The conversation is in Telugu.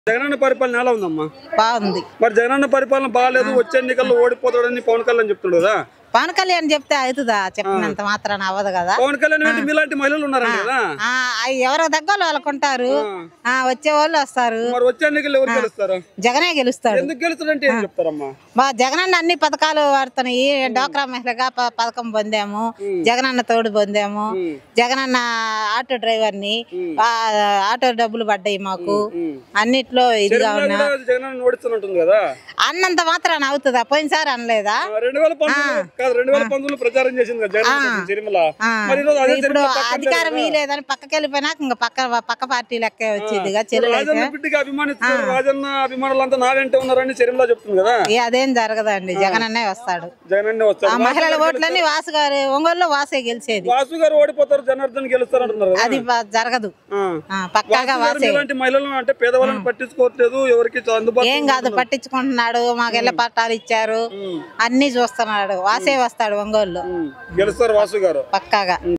జగనన్న పరిపాలన ఎలా ఉందమ్మా బాగుంది మరి జగనన్న పరిపాలన బాగాలేదు వచ్చే ఎన్నికల్లో ఓడిపోతాడని పవన్ కళ్యాణ్ చెప్తున్నాడు కదా పవన్ కళ్యాణ్ చెప్తే అవుతుందా చెప్పినంత మాత్రాన అవ్వదు కదా పవన్ కళ్యాణ్ ఏంటి మీలాంటి మహిళలు ఉన్నారండి కదా ఆ, అయి ఎవరికి దగ్గర వాళ్ళకు ఉంటారు ఆ, వచ్చే వాళ్ళు వస్తారు మరి వచ్చే ఎన్నికల్లో ఎవరు గెలుస్తారు జగనే గెలుస్తాడు ఎందుకు గెలుస్తాడంటే ఏం చెప్తారమ్మా బా జగనన్న అన్ని పథకాలు వాడుతున్నాయి డోక్రా మహిళగా ప- పథకం పొందాము జగనన్న తోడు పొందాము జగనన్న ఆటో డ్రైవర్ ని ఆ, ఆటో డబ్బులు పడ్డాయి మాకు అన్నిట్లో ఇదిగా ఇలా ఉన్నా కూడా జగనన్న ఓడిస్తున్నట్టుంది కదా అన్నంత మాత్రాన అవుతుందా పోయినసారి అనలేదా ఆ, రెండు వేల పంతొమ్మిది కాదు రెండు వేల పంతొమ్మిదిలో ప్రచారం చేసింది కదా జగన్ తిరుమల ఆ. మరి ఈరోజు అదే ఇప్పుడు తిరుమల పక్కన అధికారం ఇలేదని పక్కకి వెళ్ళిపోయినాక ఇంకా పక్క పక్క పార్టీ లెక్క వచ్చిందిగా చెల్లెలు రాజన్న బిడ్డకి అభిమానిస్తున్నారు రాజన్న అభిమానులంతా నా వెంట ఉన్నారని చరిమలా చెప్తుంది కదా ఏ అదేం జరగదండి జగనన్నే వస్తాడు జగనన్నే ఆ వస్తారు మహిళల ఓట్లన్నీ వాసు గారు ఒంగోలులో వాసే గెలిచేది వాసు గారు ఓడిపోతారు జనార్దన్ గెలుస్తారు అంటున్నారు కదా అది బ- జరగదు ఆ. ఆ, పక్కాగా వాసు గారు వాసే ఇలాంటి మహిళలను అంటే పేదవాళ్ళని పట్టించుకోవట్లేదు ఎవరికి అందుబాటు ఏం కాదు పట్టించుకుంటున్నాడు మాకు ఇళ్ళ పట్టాలు ఇచ్చారు అన్ని చూస్తున్నాడు వాసే వస్తాడు ఒంగోలులో గెలుస్తారు వాసు గారు పక్కాగా